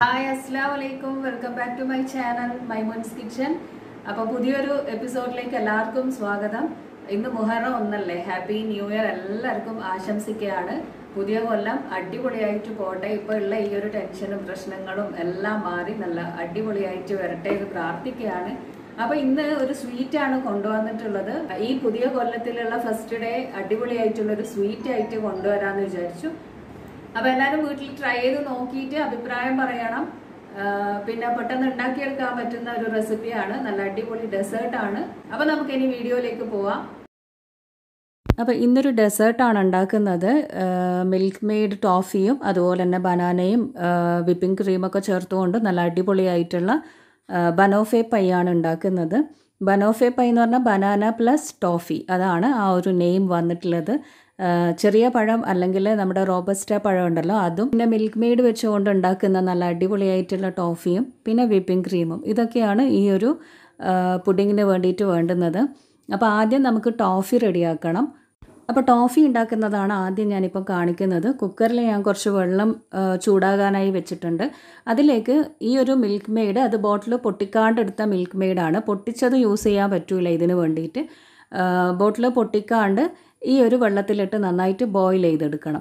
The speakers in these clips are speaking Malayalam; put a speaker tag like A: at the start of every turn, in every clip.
A: ഹായ് അസ്സാം വലൈക്കും welcome back to my channel മൈമോൻസ് കിച്ചൻ അപ്പോൾ പുതിയൊരു എപ്പിസോഡിലേക്ക് എല്ലാവർക്കും സ്വാഗതം ഇന്ന് മുഹറം ഒന്നല്ലേ ഹാപ്പി ന്യൂ ഇയർ എല്ലാവർക്കും ആശംസിക്കുകയാണ് പുതിയ കൊല്ലം അടിപൊളിയായിട്ട് പോട്ടെ ഇപ്പോൾ ഉള്ള ഈ ഒരു ടെൻഷനും പ്രശ്നങ്ങളും എല്ലാം മാറി നല്ല അടിപൊളിയായിട്ട് വരട്ടെ എന്ന് പ്രാർത്ഥിക്കുകയാണ് അപ്പൊ ഇന്ന് ഒരു സ്വീറ്റ് ആണ് കൊണ്ടുവന്നിട്ടുള്ളത് ഈ പുതിയ കൊല്ലത്തിലുള്ള ഫസ്റ്റ് ഡേ അടിപൊളിയായിട്ടുള്ള ഒരു സ്വീറ്റ് ആയിട്ട് കൊണ്ടുവരാന്ന് വിചാരിച്ചു അപ്പൊ എല്ലാവരും വീട്ടിൽ ട്രൈ ചെയ്ത് നോക്കിയിട്ട് അഭിപ്രായം പറയണം ആ, പിന്നെ പെട്ടെന്ന് ഉണ്ടാക്കിയെടുക്കാൻ പറ്റുന്ന ഒരു റെസിപ്പിയാണ് നല്ല അടിപൊളി ഡെസേർട്ട് ആണ് അപ്പൊ നമുക്ക് ഇനി വീഡിയോയിലേക്ക് പോവാം അപ്പോൾ ഇന്നൊരു ഡെസേർട്ടാണ് ഉണ്ടാക്കുന്നത് മിൽക്ക് മെയ്ഡ് ടോഫിയും അതുപോലെ തന്നെ ബനാനയും വിപ്പിംഗ് ക്രീമൊക്കെ ചേർത്തുകൊണ്ട് നല്ല അടിപൊളിയായിട്ടുള്ള ആ, ബനോഫെ പൈ ആണ് ഉണ്ടാക്കുന്നത് ബനോഫെ പൈ എന്ന് പറഞ്ഞാൽ ബനാന പ്ലസ് ടോഫി അതാണ് ആ ഒരു നെയിം വന്നിട്ടുള്ളത് ആ, ചെറിയ പഴം അല്ലെങ്കിൽ നമ്മുടെ റോബസ്റ്റ പഴം ഉണ്ടല്ലോ അതും പിന്നെ മിൽക്ക് മെയ്ഡ് വെച്ചുകൊണ്ട് ഉണ്ടാക്കുന്ന നല്ല അടിപൊളിയായിട്ടുള്ള ടോഫിയും പിന്നെ വിപ്പിംഗ് ക്രീമും ഇതൊക്കെയാണ് ഈ ഒരു പുഡിങ്ങിന് വേണ്ടിയിട്ട് വേണ്ടുന്നത് അപ്പോൾ ആദ്യം നമുക്ക് ടോഫി റെഡിയാക്കണം അപ്പോൾ ടോഫി ഉണ്ടാക്കുന്നതാണ് ആദ്യം ഞാനിപ്പോൾ കാണിക്കുന്നത് കുക്കറിൽ ഞാൻ കുറച്ച് വെള്ളം ആ, ചൂടാകാനായി വെച്ചിട്ടുണ്ട് അതിലേക്ക് ഈ ഒരു മിൽക്ക് മെയ്ഡ് അത് ബോട്ടിൽ പൊട്ടിക്കാണ്ട് എടുത്ത മിൽക്ക് മെയ്ഡാണ് പൊട്ടിച്ചത് യൂസ് ചെയ്യാൻ പറ്റൂല ഇതിന് വേണ്ടിയിട്ട് ബോട്ടിൽ പൊട്ടിക്കാണ്ട് ഈ ഒരു വെള്ളത്തിലിട്ട് നന്നായിട്ട് ബോയിൽ ചെയ്തെടുക്കണം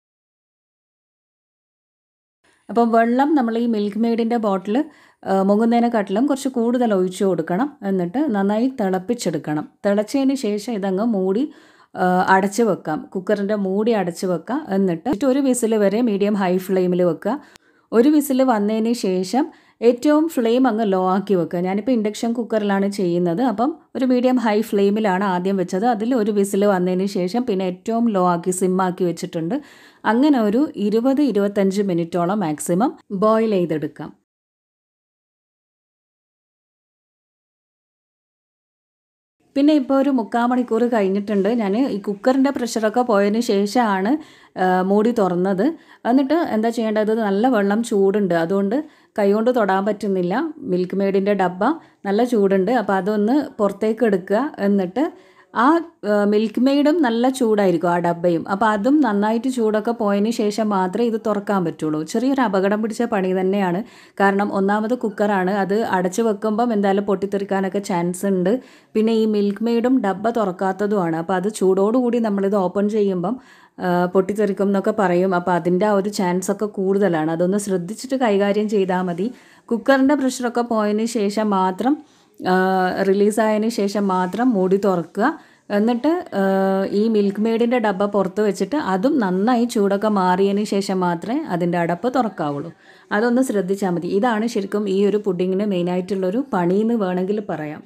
A: അപ്പോൾ വെള്ളം നമ്മൾ ഈ മിൽക്ക് മെയ്ഡിൻ്റെ ബോട്ടിൽ മുങ്ങുന്നതിനെക്കാട്ടിലും കുറച്ച് കൂടുതൽ ഒഴിച്ചു കൊടുക്കണം എന്നിട്ട് നന്നായി തിളപ്പിച്ചെടുക്കണം തിളച്ചതിന് ശേഷം ഇതങ്ങ് മൂടി ആ, അടച്ച് വെക്കാം കുക്കറിൻ്റെ മൂടി അടച്ച് വെക്കാം എന്നിട്ട് ഒരു വിസിൽ വരെ മീഡിയം ഹൈ ഫ്ലെയിമിൽ വെക്കുക ഒരു വിസിൽ വന്നതിന് ശേഷം ഏറ്റവും ഫ്ലെയിം അങ്ങ് ലോ ആക്കി വെക്കുക ഞാനിപ്പോൾ ഇൻഡക്ഷൻ കുക്കറിലാണ് ചെയ്യുന്നത് അപ്പം ഒരു മീഡിയം ഹൈ ഫ്ലെയിമിലാണ് ആദ്യം വെച്ചത് അതിൽ ഒരു വിസിൽ വന്നതിന് ശേഷം പിന്നെ ഏറ്റവും ലോ ആക്കി സിമ്മാക്കി വെച്ചിട്ടുണ്ട് അങ്ങനെ ഒരു ഇരുപത് ഇരുപത്തഞ്ച് മിനിറ്റോളം മാക്സിമം ബോയിൽ ചെയ്തെടുക്കാം പിന്നെ ഇപ്പോൾ ഒരു മുക്കാൽ മണിക്കൂർ കഴിഞ്ഞിട്ടുണ്ട് ഞാൻ ഈ കുക്കറിൻ്റെ പ്രഷറൊക്കെ പോയതിന് ശേഷമാണ് ആ, മൂടി തുറന്നത് എന്നിട്ട് എന്താ ചെയ്യേണ്ടത് നല്ല വെള്ളം ചൂടുണ്ട് അതുകൊണ്ട് കൈകൊണ്ട് തൊടാൻ പറ്റുന്നില്ല മിൽക്ക് മെയ്ഡിൻ്റെ ഡബ്ബ നല്ല ചൂടുണ്ട് അപ്പോൾ അതൊന്ന് പുറത്തേക്ക് എടുക്കുക എന്നിട്ട് ആ മിൽക്ക് മെയ്ഡും നല്ല ചൂടായിരിക്കും ആ ഡബ്ബയും അപ്പോൾ അതും നന്നായിട്ട് ചൂടൊക്കെ പോയതിന് ശേഷം മാത്രമേ ഇത് തുറക്കാൻ പറ്റുള്ളൂ ചെറിയൊരു അപകടം പിടിച്ച പണി തന്നെയാണ് കാരണം ഒന്നാമത് കുക്കറാണ് അത് അടച്ചു വെക്കുമ്പം എന്തായാലും പൊട്ടിത്തെറിക്കാനൊക്കെ ചാൻസ് ഉണ്ട് പിന്നെ ഈ മിൽക്ക് മെയ്ഡും ഡബ്ബ തുറക്കാത്തതുമാണ് അപ്പോൾ അത് ചൂടോടുകൂടി നമ്മളിത് ഓപ്പൺ ചെയ്യുമ്പം ആ, പൊട്ടിത്തെറിക്കും എന്നൊക്കെ പറയും അപ്പോൾ അതിൻ്റെ ആ ഒരു ചാൻസ് ഒക്കെ കൂടുതലാണ് അതൊന്ന് ശ്രദ്ധിച്ചിട്ട് കൈകാര്യം ചെയ്താൽ മതി കുക്കറിൻ്റെ പ്രഷറൊക്കെ പോയതിന് ശേഷം മാത്രം റിലീസായതിന് ശേഷം മാത്രം മൂടി തുറക്കുക എന്നിട്ട് ആ, ഈ മിൽക്ക് മെയ്ഡിൻ്റെ ഡബ്ബ പുറത്ത് വെച്ചിട്ട് അതും നന്നായി ചൂടൊക്കെ മാറിയതിന് ശേഷം മാത്രമേ അതിൻ്റെ അടപ്പ് തുറക്കാവുള്ളൂ അതൊന്ന് ശ്രദ്ധിച്ചാൽ മതി ഇതാണ് ശരിക്കും ഈ ഒരു പുഡിങ്ങിന് മെയിനായിട്ടുള്ളൊരു പണിയെന്ന് വേണമെങ്കിൽ പറയാം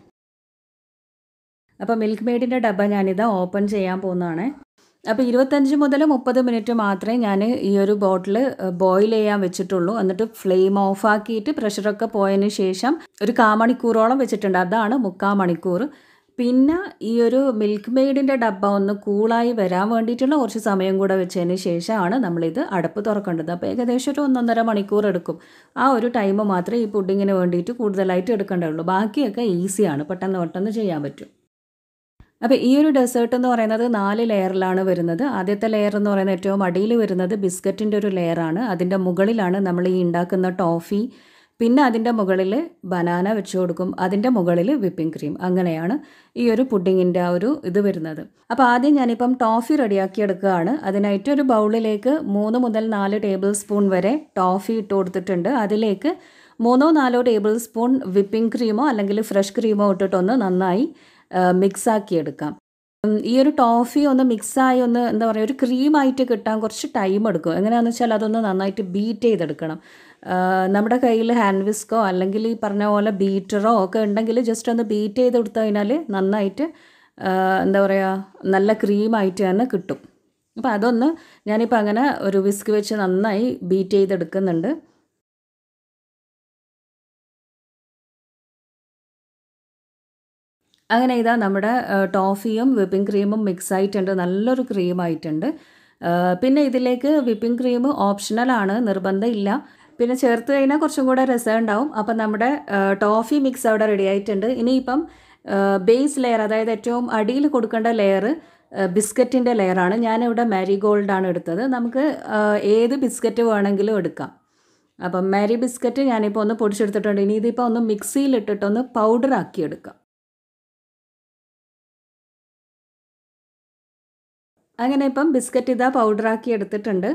A: അപ്പോൾ മിൽക്ക് മെയ്ഡിൻ്റെ ഡബ്ബ ഞാനിത് ഓപ്പൺ ചെയ്യാൻ പോകുന്നതാണ് അപ്പോൾ ഇരുപത്തഞ്ച് മുതൽ മുപ്പത് മിനിറ്റ് മാത്രമേ ഞാൻ ഈ ഒരു ബോട്ടിൽ ബോയിൽ ചെയ്യാൻ വെച്ചിട്ടുള്ളൂ എന്നിട്ട് ഫ്ലെയിം ഓഫാക്കിയിട്ട് പ്രഷറൊക്കെ പോയതിന് ശേഷം ഒരു കാമണിക്കൂറോളം വെച്ചിട്ടുണ്ട് അതാണ് മുക്കാൽ മണിക്കൂർ പിന്നെ ഈ ഒരു മിൽക്ക് മെയ്ഡിൻ്റെ ഡബ്ബ ഒന്ന് കൂളായി വരാൻ വേണ്ടിയിട്ടുള്ള കുറച്ച് സമയം കൂടെ വെച്ചതിന് ശേഷമാണ് നമ്മളിത് അടപ്പ് തുറക്കേണ്ടത് അപ്പോൾ ഏകദേശം ഒരു ഒന്നൊന്നര മണിക്കൂർ എടുക്കും ആ ഒരു ടൈം മാത്രമേ ഈ പുഡിങ്ങിന് വേണ്ടിയിട്ട് കൂടുതലായിട്ട് എടുക്കേണ്ടതുള്ളൂ ബാക്കിയൊക്കെ ഈസിയാണ് പെട്ടെന്ന് പെട്ടെന്ന് ചെയ്യാൻ പറ്റും അപ്പോൾ ഈ ഒരു ഡെസേർട്ട് എന്ന് പറയുന്നത് നാല് ലെയറിലാണ് വരുന്നത് ആദ്യത്തെ ലെയർ എന്ന് പറയുന്നത് ഏറ്റവും അടിയിൽ വരുന്നത് ബിസ്ക്കറ്റിൻ്റെ ഒരു ലെയറാണ് അതിൻ്റെ മുകളിലാണ് നമ്മൾ ഈ ഉണ്ടാക്കുന്ന ടോഫി പിന്നെ അതിൻ്റെ മുകളിൽ ബനാന വെച്ച് കൊടുക്കും അതിൻ്റെ മുകളിൽ വിപ്പിംഗ് ക്രീം അങ്ങനെയാണ് ഈ ഒരു പുഡിങ്ങിൻ്റെ ആ ഒരു ഇത് വരുന്നത് അപ്പോൾ ആദ്യം ഞാനിപ്പം ടോഫി റെഡിയാക്കി എടുക്കുകയാണ് അതിനായിട്ട് ഒരു ബൗളിലേക്ക് മൂന്ന് മുതൽ നാല് ടേബിൾ സ്പൂൺ വരെ ടോഫി ഇട്ട് കൊടുത്തിട്ടുണ്ട് അതിലേക്ക് മൂന്നോ നാലോ ടേബിൾ സ്പൂൺ വിപ്പിംഗ് ക്രീമോ അല്ലെങ്കിൽ ഫ്രഷ് ക്രീമോ ഇട്ടിട്ടൊന്ന് നന്നായി മിക്സ് ആക്കി എടുക്കാം ഉം, ഈ ഒരു ടോഫി ഒന്ന് മിക്സായി ഒന്ന് എന്താ പറയുക ഒരു ക്രീമായിട്ട് കിട്ടാൻ കുറച്ച് ടൈം എടുക്കും എങ്ങനെയാണെന്ന് വെച്ചാൽ അതൊന്ന് നന്നായിട്ട് ബീറ്റ് ചെയ്തെടുക്കണം ആ, നമ്മുടെ കയ്യിൽ ഹാൻഡ് വിസ്കോ അല്ലെങ്കിൽ ഈ പറഞ്ഞ പോലെ ബീറ്ററോ ഒക്കെ ഉണ്ടെങ്കിൽ ജസ്റ്റ് ഒന്ന് ബീറ്റ് ചെയ്ത് കൊടുത്തു കഴിഞ്ഞാൽ നന്നായിട്ട് ആ, എന്താ പറയുക നല്ല ക്രീമായിട്ട് തന്നെ കിട്ടും അപ്പോൾ അതൊന്ന് ഞാനിപ്പോൾ അങ്ങനെ ഒരു വിസ്ക് വെച്ച് നന്നായി ബീറ്റ് ചെയ്തെടുക്കുന്നുണ്ട് അങ്ങനെ ഇതാ നമ്മുടെ ആ, ടോഫിയും വിപ്പിംഗ് ക്രീമും മിക്സ് ആയിട്ടുണ്ട് നല്ലൊരു ക്രീം ആയിട്ടുണ്ട് ആ, പിന്നെ ഇതിലേക്ക് വിപ്പിംഗ് ക്രീം ഓപ്ഷണലാണ് നിർബന്ധമില്ല പിന്നെ ചേർത്ത് കഴിഞ്ഞാൽ കുറച്ചും കൂടെ രസം ഉണ്ടാവും അപ്പം നമ്മുടെ ആ, ടോഫി മിക്സ് അവിടെ റെഡി ആയിട്ടുണ്ട് ഇനിയിപ്പം ബേസ് ലെയർ അതായത് ഏറ്റവും അടിയിൽ കൊടുക്കേണ്ട ലെയർ ബിസ്ക്കറ്റിൻ്റെ ലെയറാണ് ഞാനിവിടെ മാരിഗോൾഡാണ് എടുത്തത് നമുക്ക് ആ, ഏത് ബിസ്ക്കറ്റ് വേണമെങ്കിലും എടുക്കാം അപ്പം മാരി ബിസ്ക്കറ്റ് ഞാനിപ്പോൾ ഒന്ന് പൊടിച്ചെടുത്തിട്ടുണ്ട് ഇനി ഇതിപ്പോൾ ഒന്ന് മിക്സിയിലിട്ടിട്ടൊന്ന് പൗഡർ ആക്കിയെടുക്കാം അങ്ങനെ ഇപ്പം ബിസ്ക്കറ്റ് ഇതാ പൗഡറാക്കി എടുത്തിട്ടുണ്ട്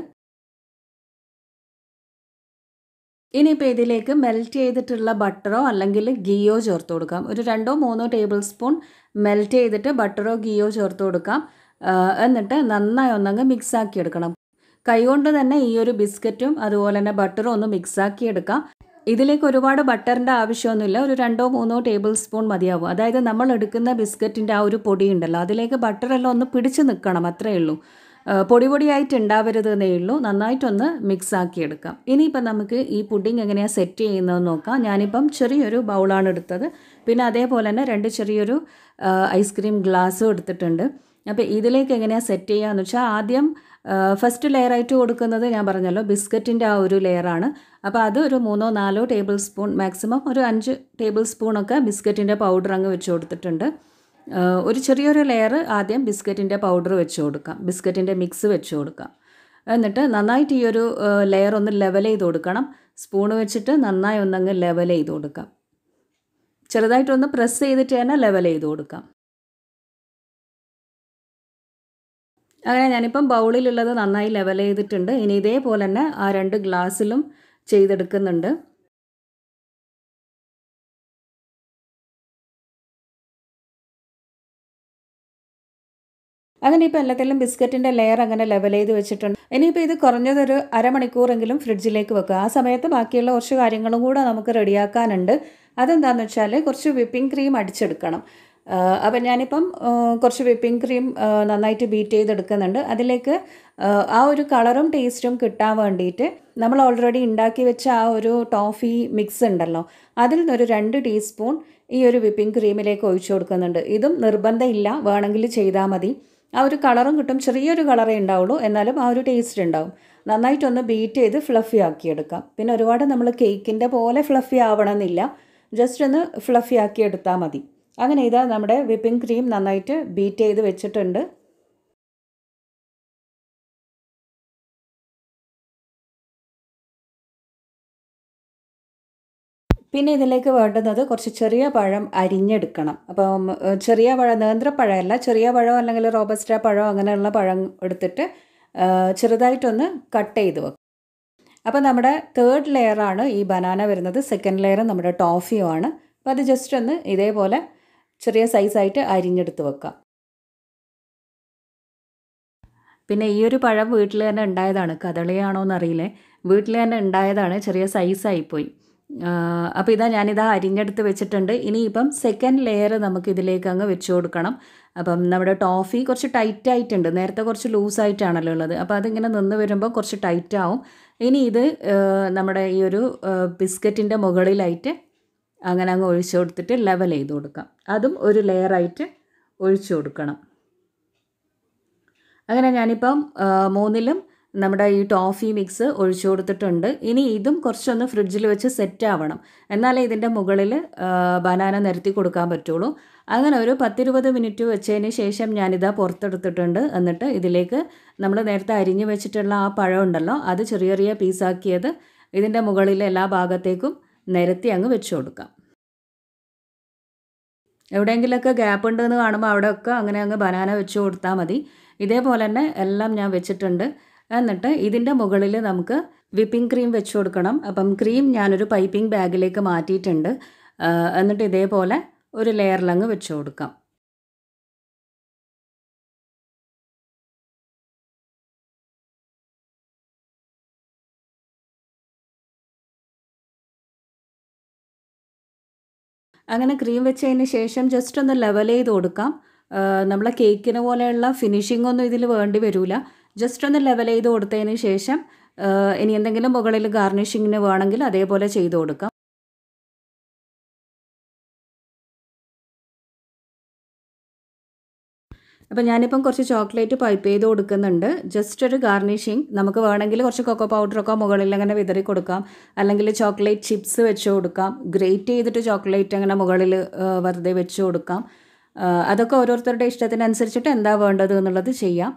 A: ഇനിയിപ്പോൾ ഇതിലേക്ക് മെൽറ്റ് ചെയ്തിട്ടുള്ള ബട്ടറോ അല്ലെങ്കിൽ ഗീയോ ചേർത്ത് കൊടുക്കാം ഒരു രണ്ടോ മൂന്നോ ടേബിൾ സ്പൂൺ മെൽറ്റ് ചെയ്തിട്ട് ബട്ടറോ ഗീയോ ചേർത്ത് കൊടുക്കാം എന്നിട്ട് നന്നായി ഒന്നങ്ങ് മിക്സാക്കി എടുക്കണം കൈകൊണ്ട് തന്നെ ഈ ഒരു ബിസ്ക്കറ്റും അതുപോലെ തന്നെ ബട്ടറും ഒന്ന് മിക്സാക്കി എടുക്കാം ഇതിലേക്ക് ഒരുപാട് ബട്ടറിൻ്റെ ആവശ്യമൊന്നുമില്ല ഒരു രണ്ടോ മൂന്നോ ടേബിൾ സ്പൂൺ മതിയാവും അതായത് നമ്മൾ എടുക്കുന്ന ബിസ്ക്കറ്റിൻ്റെ ആ ഒരു പൊടി ഉണ്ടല്ലോ അതിലേക്ക് ബട്ടറെല്ലാം ഒന്ന് പിടിച്ച് നിൽക്കണം അത്രയേ ഉള്ളൂ പൊടി പൊടിയായിട്ട് ഉണ്ടാവരുത് എന്നേ ഉള്ളൂ നന്നായിട്ടൊന്ന് മിക്സ് ആക്കി എടുക്കാം ഇനിയിപ്പം നമുക്ക് ഈ പുഡിംഗ് എങ്ങനെയാണ് സെറ്റ് ചെയ്യുന്നതെന്ന് നോക്കാം ഞാനിപ്പം ചെറിയൊരു ബൗളാണ് എടുത്തത് പിന്നെ അതേപോലെ തന്നെ രണ്ട് ചെറിയൊരു ഐസ്ക്രീം ഗ്ലാസ്സും എടുത്തിട്ടുണ്ട് അപ്പോൾ ഇതിലേക്ക് എങ്ങനെയാണ് സെറ്റ് ചെയ്യുകയെന്ന് വെച്ചാൽ ആദ്യം ഫസ്റ്റ് ലെയറായിട്ട് കൊടുക്കുന്നത് ഞാൻ പറഞ്ഞല്ലോ ബിസ്ക്കറ്റിൻ്റെ ആ ഒരു ലെയറാണ് അപ്പോൾ അത് ഒരു മൂന്നോ നാലോ ടേബിൾ സ്പൂൺ മാക്സിമം ഒരു അഞ്ച് ടേബിൾ സ്പൂണൊക്കെ ബിസ്ക്കറ്റിൻ്റെ പൗഡർ അങ്ങ് വെച്ച് കൊടുത്തിട്ടുണ്ട് ഒരു ചെറിയൊരു ലെയർ ആദ്യം ബിസ്ക്കറ്റിൻ്റെ പൗഡർ വെച്ച് കൊടുക്കാം ബിസ്ക്കറ്റിൻ്റെ മിക്സ് വെച്ച് കൊടുക്കാം എന്നിട്ട് നന്നായിട്ട് ഈ ഒരു ലെയർ ഒന്ന് ലെവൽ ചെയ്ത് കൊടുക്കണം സ്പൂൺ വെച്ചിട്ട് നന്നായി ഒന്നങ്ങ് ലെവൽ ചെയ്ത് കൊടുക്കാം ചെറുതായിട്ടൊന്ന് പ്രസ് ചെയ്തിട്ട് തന്നെ ലെവൽ ചെയ്ത് കൊടുക്കാം അങ്ങനെ ഞാനിപ്പം ബൗളിലുള്ളത് നന്നായി ലെവൽ ചെയ്തിട്ടുണ്ട് ഇനി ഇതേപോലെ തന്നെ ആ രണ്ട് ഗ്ലാസ്സിലും ചെയ്തെടുക്കുന്നുണ്ട് അങ്ങനെ ഇപ്പോൾ എല്ലാത്തിലും ബിസ്ക്കറ്റിൻ്റെ ലെയർ അങ്ങനെ ലെവൽ ചെയ്ത് വെച്ചിട്ടുണ്ട് ഇനിയിപ്പോൾ ഇത് കുറഞ്ഞതൊരു അരമണിക്കൂറെങ്കിലും ഫ്രിഡ്ജിലേക്ക് വെക്കുക ആ സമയത്ത് ബാക്കിയുള്ള കുറച്ച് കാര്യങ്ങളും കൂടെ നമുക്ക് റെഡിയാക്കാനുണ്ട് അതെന്താണെന്ന് വെച്ചാൽ കുറച്ച് വിപ്പിംഗ് ക്രീം അടിച്ചെടുക്കണം അപ്പം ഞാനിപ്പം കുറച്ച് വിപ്പിംഗ് ക്രീം നന്നായിട്ട് ബീറ്റ് ചെയ്തെടുക്കുന്നുണ്ട് അതിലേക്ക് ആ ഒരു കളറും ടേസ്റ്റും കിട്ടാൻ വേണ്ടിയിട്ട് നമ്മൾ ഓൾറെഡി ഉണ്ടാക്കി വെച്ച ആ ഒരു ടോഫി മിക്സ് ഉണ്ടല്ലോ അതിൽ നിന്നൊരു രണ്ട് ടീസ്പൂൺ ഈ ഒരു വിപ്പിംഗ് ക്രീമിലേക്ക് ഒഴിച്ചു കൊടുക്കുന്നുണ്ട് ഇതും നിർബന്ധമില്ല വേണമെങ്കിൽ ചെയ്താൽ മതി ആ ഒരു കളറും കിട്ടും ചെറിയൊരു കളറേ ഉണ്ടാവുള്ളൂ എന്നാലും ആ ഒരു ടേസ്റ്റ് ഉണ്ടാവും നന്നായിട്ടൊന്ന് ബീറ്റ് ചെയ്ത് ഫ്ലഫി ആക്കിയെടുക്കാം പിന്നെ ഒരുപാട് നമ്മൾ കേക്കിൻ്റെ പോലെ ഫ്ലഫി ആവണമെന്നില്ല ജസ്റ്റ് ഒന്ന് ഫ്ലഫി ആക്കി എടുത്താൽ മതി അങ്ങനെ ഇതാ നമ്മുടെ വിപ്പിംഗ് ക്രീം നന്നായിട്ട് ബീറ്റ് ചെയ്ത് വെച്ചിട്ടുണ്ട് പിന്നെ ഇതിലേക്ക് വേണ്ടുന്നത് കുറച്ച് ചെറിയ പഴം അരിഞ്ഞെടുക്കണം അപ്പം ചെറിയ പഴം നേന്ത്രപ്പഴമല്ല ചെറിയ പഴം അല്ലെങ്കിൽ റോബസ്റ്റ പഴം അങ്ങനെയുള്ള പഴം എടുത്തിട്ട് ചെറുതായിട്ടൊന്ന് കട്ട് ചെയ്ത് വെക്കും അപ്പോൾ നമ്മുടെ തേർഡ് ലെയറാണ് ഈ ബനാന വരുന്നത് സെക്കൻഡ് ലെയർ നമ്മുടെ ടോഫിയുമാണ് അപ്പോൾ അത് ജസ്റ്റ് ഒന്ന് ഇതേപോലെ ചെറിയ സൈസായിട്ട് അരിഞ്ഞെടുത്ത് വെക്കാം പിന്നെ ഈ ഒരു പഴം വീട്ടിൽ തന്നെ ഉണ്ടായതാണ് കദളിയാണോ എന്നറിയില്ലേ വീട്ടിൽ തന്നെ ഉണ്ടായതാണ് ചെറിയ സൈസായിപ്പോയി അപ്പോൾ ഇതാ ഞാനിതാ അരിഞ്ഞെടുത്ത് വെച്ചിട്ടുണ്ട് ഇനിയിപ്പം സെക്കൻഡ് ലെയർ നമുക്ക് ഇതിലേക്ക് അങ്ങ് വെച്ച് കൊടുക്കണം അപ്പം നമ്മുടെ ടോഫി കുറച്ച് ടൈറ്റ് ആയിട്ടുണ്ട് നേരത്തെ കുറച്ച് ലൂസായിട്ടാണല്ലോ ഉള്ളത് അപ്പോൾ അതിങ്ങനെ നിന്ന് വരുമ്പോൾ കുറച്ച് ടൈറ്റ് ആവും ഇനി ഇത് നമ്മുടെ ഈ ഒരു ബിസ്ക്കറ്റിൻ്റെ മുകളിലായിട്ട് അങ്ങനെ അങ്ങ് ഒഴിച്ചു കൊടുത്തിട്ട് ലെവൽ ചെയ്ത് കൊടുക്കാം അതും ഒരു ലെയറായിട്ട് ഒഴിച്ചു കൊടുക്കണം അങ്ങനെ ഞാനിപ്പം മൂന്നിലും നമ്മുടെ ഈ ടോഫി മിക്സ് ഒഴിച്ചു കൊടുത്തിട്ടുണ്ട് ഇനി ഇതും കുറച്ചൊന്ന് ഫ്രിഡ്ജിൽ വെച്ച് സെറ്റ് ആവണം എന്നാലേ ഇതിൻ്റെ മുകളിൽ ബനാന നിരത്തി കൊടുക്കാൻ പറ്റുള്ളൂ അങ്ങനെ ഒരു പത്തിരുപത് മിനിറ്റ് വെച്ചതിന് ശേഷം ഞാനിതാ പുറത്തെടുത്തിട്ടുണ്ട് എന്നിട്ട് ഇതിലേക്ക് നമ്മൾ നേരത്തെ അരിഞ്ഞു വെച്ചിട്ടുള്ള ആ പഴം ഉണ്ടല്ലോ അത് ചെറിയ ചെറിയ പീസാക്കിയത് ഇതിൻ്റെ മുകളിലെ എല്ലാ ഭാഗത്തേക്കും നിരത്തി അങ്ങ് വെച്ച് കൊടുക്കാം എവിടെയെങ്കിലുമൊക്കെ ഗ്യാപ്പ് ഉണ്ടെന്ന് കാണുമ്പോൾ അവിടെയൊക്കെ അങ്ങനെ അങ്ങ് ബനാന വെച്ച് കൊടുത്താൽ മതി ഇതേപോലെ തന്നെ എല്ലാം ഞാൻ വെച്ചിട്ടുണ്ട് എന്നിട്ട് ഇതിൻ്റെ മുകളിൽ നമുക്ക് വിപ്പിംഗ് ക്രീം വെച്ച് കൊടുക്കണം അപ്പം ക്രീം ഞാനൊരു പൈപ്പിംഗ് ബാഗിലേക്ക് മാറ്റിയിട്ടുണ്ട് എന്നിട്ട് ഇതേപോലെ ഒരു ലെയറിലങ്ങ് വെച്ച് കൊടുക്കാം അങ്ങനെ ക്രീം വെച്ചതിന് ശേഷം ജസ്റ്റ് ഒന്ന് ലെവൽ ചെയ്ത് കൊടുക്കാം നമ്മളെ കേക്കിന് പോലെയുള്ള ഫിനിഷിംഗ് ഒന്നും ഇതിൽ വേണ്ടി വരില്ല ജസ്റ്റ് ഒന്ന് ലെവൽ ചെയ്ത് കൊടുത്തതിന് ശേഷം ഇനി എന്തെങ്കിലും മുകളിൽ ഗാർണിഷിങ്ങിന് വേണമെങ്കിൽ അതേപോലെ ചെയ്ത് കൊടുക്കാം അപ്പോൾ ഞാനിപ്പം കുറച്ച് ചോക്ലേറ്റ് പൈപ്പ് ചെയ്ത് കൊടുക്കുന്നുണ്ട് ജസ്റ്റ് ഒരു ഗാർണിഷിങ് നമുക്ക് വേണമെങ്കിൽ കുറച്ച് കൊക്കോ പൗഡറൊക്കെ മുകളിൽ അങ്ങനെ വിതറി കൊടുക്കാം അല്ലെങ്കിൽ ചോക്ലേറ്റ് ചിപ്സ് വെച്ച് കൊടുക്കാം ഗ്രേറ്റ് ചെയ്തിട്ട് ചോക്ലേറ്റ് അങ്ങനെ മുകളിൽ വെറുതെ വെച്ച് കൊടുക്കാം അതൊക്കെ ഓരോരുത്തരുടെ ഇഷ്ടത്തിനനുസരിച്ചിട്ട് എന്താ വേണ്ടത് എന്നുള്ളത് ചെയ്യാം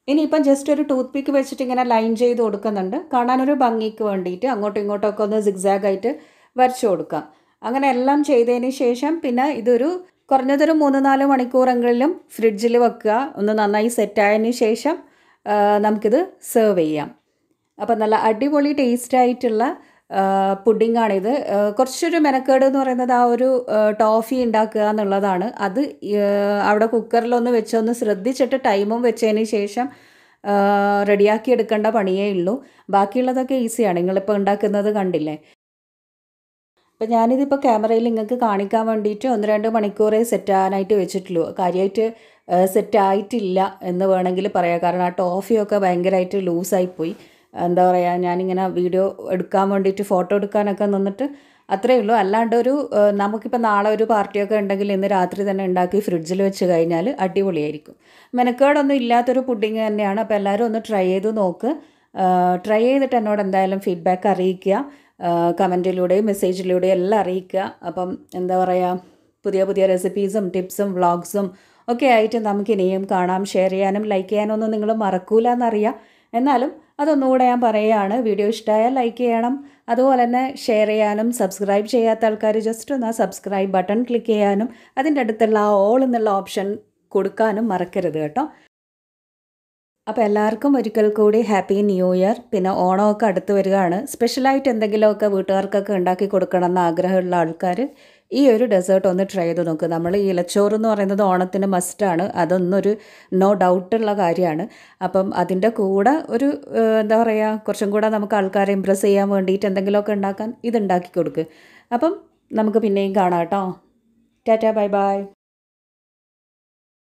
A: ഇനിയിപ്പം ജസ്റ്റ് ഒരു ടൂത്ത് പിക്ക് വെച്ചിട്ട് ഇങ്ങനെ ലൈൻ ചെയ്ത് കൊടുക്കുന്നുണ്ട് കാണാനൊരു ഭംഗിക്ക് വേണ്ടിയിട്ട് അങ്ങോട്ടും ഇങ്ങോട്ടും ഒക്കെ ഒന്ന് സിഗ്സാഗ് ആയിട്ട് വരച്ചു കൊടുക്കാം അങ്ങനെ എല്ലാം ചെയ്തതിന് ശേഷം പിന്നെ ഇതൊരു കുറഞ്ഞതൊരു മൂന്ന് നാല് മണിക്കൂറെങ്കിലും ഫ്രിഡ്ജിൽ വെക്കുക ഒന്ന് നന്നായി സെറ്റായതിന് ശേഷം ആ, നമുക്കിത് സെർവ് ചെയ്യാം അപ്പം നല്ല അടിപൊളി ടേസ്റ്റ് ആയിട്ടുള്ള പുഡിങ്ങാണിത് കുറച്ചൊരു മെനക്കേട് എന്ന് പറയുന്നത് ആ ഒരു ആ, ടോഫി ഉണ്ടാക്കുക എന്നുള്ളതാണ് അത് ആ, അവിടെ കുക്കറിലൊന്ന് വെച്ചൊന്ന് ശ്രദ്ധിച്ചിട്ട് ടൈമും വെച്ചതിന് ശേഷം ആ, റെഡിയാക്കി എടുക്കേണ്ട പണിയേ ഉള്ളൂ ബാക്കിയുള്ളതൊക്കെ ഈസിയാണ് നിങ്ങളിപ്പോൾ ഉണ്ടാക്കുന്നത് കണ്ടില്ലേ അപ്പം ഞാനിതിപ്പോൾ ക്യാമറയിൽ നിങ്ങൾക്ക് കാണിക്കാൻ വേണ്ടിയിട്ട് ഒന്ന് രണ്ട് മണിക്കൂറേ സെറ്റ് ആകാനായിട്ട് വെച്ചിട്ടുള്ളൂ കാര്യമായിട്ട് സെറ്റ് ആയിട്ടില്ല എന്ന് വേണമെങ്കിൽ പറയാം കാരണം ആ ടോഫിയൊക്കെ ഭയങ്കരമായിട്ട് ലൂസായിപ്പോയി എന്താ പറയുക ഞാനിങ്ങനെ വീഡിയോ എടുക്കാൻ വേണ്ടിയിട്ട് ഫോട്ടോ എടുക്കാനൊക്കെ നിന്നിട്ട് അത്രയേ ഉള്ളൂ അല്ലാണ്ട് ഒരു ഏഹ്, നമുക്കിപ്പോൾ നാളെ ഒരു പാർട്ടിയൊക്കെ ഉണ്ടെങ്കിൽ ഇന്ന് രാത്രി തന്നെ ഉണ്ടാക്കി ഫ്രിഡ്ജിൽ വെച്ച് കഴിഞ്ഞാൽ അടിപൊളിയായിരിക്കും മെനക്കേടൊന്നും ഇല്ലാത്തൊരു പുഡിങ് തന്നെയാണ് അപ്പോൾ എല്ലാവരും ഒന്ന് ട്രൈ ചെയ്ത് നോക്ക് ട്രൈ ചെയ്തിട്ട് എന്നോട് എന്തായാലും ഫീഡ്ബാക്ക് അറിയിക്കുക കമൻറ്റിലൂടെയും മെസ്സേജിലൂടെയും എല്ലാം അറിയിക്കുക അപ്പം എന്താ പറയുക പുതിയ പുതിയ റെസിപ്പീസും ടിപ്സും വ്ളോഗ്സും ഒക്കെ ആയിട്ട് നമുക്ക് ഇനിയും കാണാം ഷെയർ ചെയ്യാനും ലൈക്ക് ചെയ്യാനും ഒന്നും നിങ്ങൾ മറക്കൂല എന്നറിയാം എന്നാലും അതൊന്നുകൂടെ ഞാൻ പറയുകയാണ് വീഡിയോ ഇഷ്ടമായാൽ ലൈക്ക് ചെയ്യണം അതുപോലെ തന്നെ ഷെയർ ചെയ്യാനും സബ്സ്ക്രൈബ് ചെയ്യാത്ത ആൾക്കാർ ജസ്റ്റ് ഒന്ന് ആ സബ്സ്ക്രൈബ് ബട്ടൺ ക്ലിക്ക് ചെയ്യാനും അതിൻ്റെ അടുത്തുള്ള ആ ഓൾ എന്നുള്ള ഓപ്ഷൻ കൊടുക്കാനും മറക്കരുത് കേട്ടോ അപ്പോൾ എല്ലാവർക്കും ഒരിക്കൽ കൂടി ഹാപ്പി ന്യൂ ഇയർ പിന്നെ ഓണമൊക്കെ അടുത്ത് വരികയാണ് സ്പെഷ്യലായിട്ട് എന്തെങ്കിലുമൊക്കെ വീട്ടുകാർക്കൊക്കെ ഉണ്ടാക്കി കൊടുക്കണം എന്ന് ആഗ്രഹമുള്ള ആൾക്കാർ ഈ ഒരു ഡെസേർട്ട് ഒന്ന് ട്രൈ ചെയ്ത് നോക്കുക നമ്മൾ ഈ ഇലച്ചോറ് എന്ന് പറയുന്നത് ഓണത്തിന് മസ്റ്റാണ് അതൊന്നൊരു നോ ഡൗട്ടുള്ള കാര്യമാണ് അപ്പം അതിൻ്റെ കൂടെ ഒരു ഏഹ്, എന്താ പറയുക കുറച്ചും കൂടെ നമുക്ക് ആൾക്കാരെ ഇമ്പ്രസ് ചെയ്യാൻ വേണ്ടിയിട്ട് എന്തെങ്കിലുമൊക്കെ ഉണ്ടാക്കാൻ ഇത് ഉണ്ടാക്കി കൊടുക്കുക അപ്പം നമുക്ക് പിന്നെയും കാണാം കേട്ടോ ടാറ്റാ ബൈ ബൈ